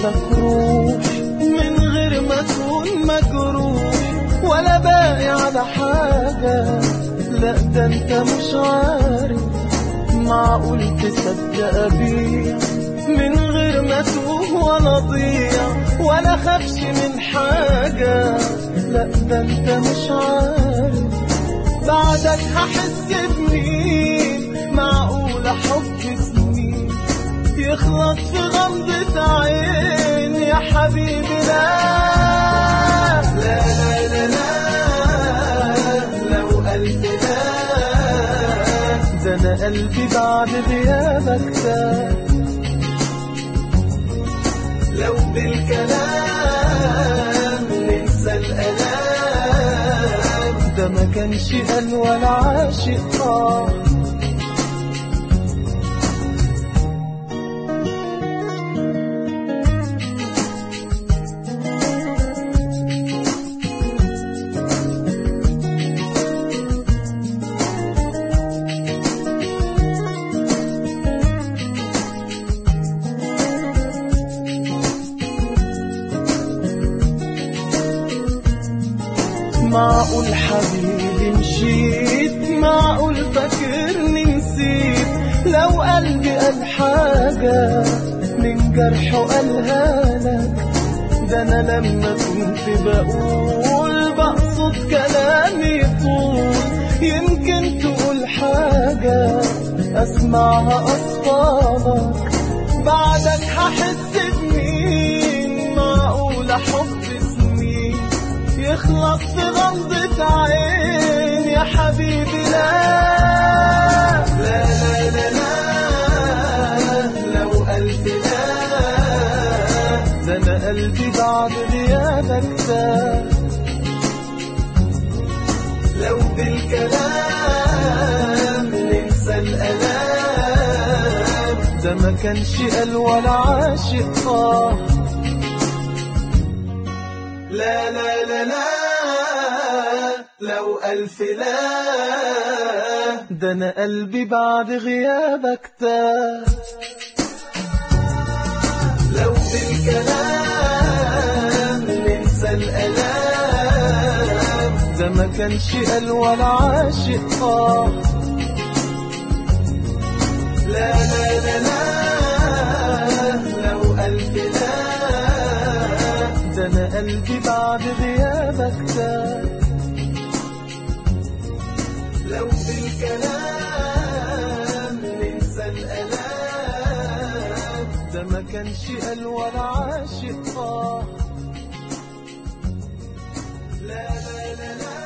لك روح من غير ما تكون مجروح ولا باقي على حاجة لا ده انت مش عارف معقول تصدق بيا من غير ما توه ولا ضيع ولا خافش من حاجة لا ده انت مش عارف بعدك هحس بمين معقول حب سنين يخلص في غمضة عين يا حبيبي لا لا لا لا لا لو قلبي لا ده انا قلبي بعد غيابك تاه لو بالكلام ننسى الألام ده ما كانش قال ولا عاشق آه معقول حبيبي مشيت معقول فاكرني نسيت لو قلبي قال حاجة من جرحه قالها لك ده أنا لما كنت بقول بقصد كلامي طول يمكن تقول حاجة أسمعها أصفالك بعدك هحس بمين معقول حب سنين يخلص في غمضة عين يا حبيبي لا لا لا لا لا لو قلبي لا ده انا قلبي بعد غيابك تاه لو بالكلام ننسى الألام ده ما كانش قال ولا عاشق آه لا لا لا لا لو ألف لا ده أنا قلبي بعد غيابك تاه لو بالكلام ننسى الألام ده ما كانش قال ولا عاشق آه لا لا لا لا لو ألف لا ده أنا قلبي بعد غيابك تاه لو بالكلام ننسى الألام ده ما كانش قال ولا عاشق آه لا لا لا لا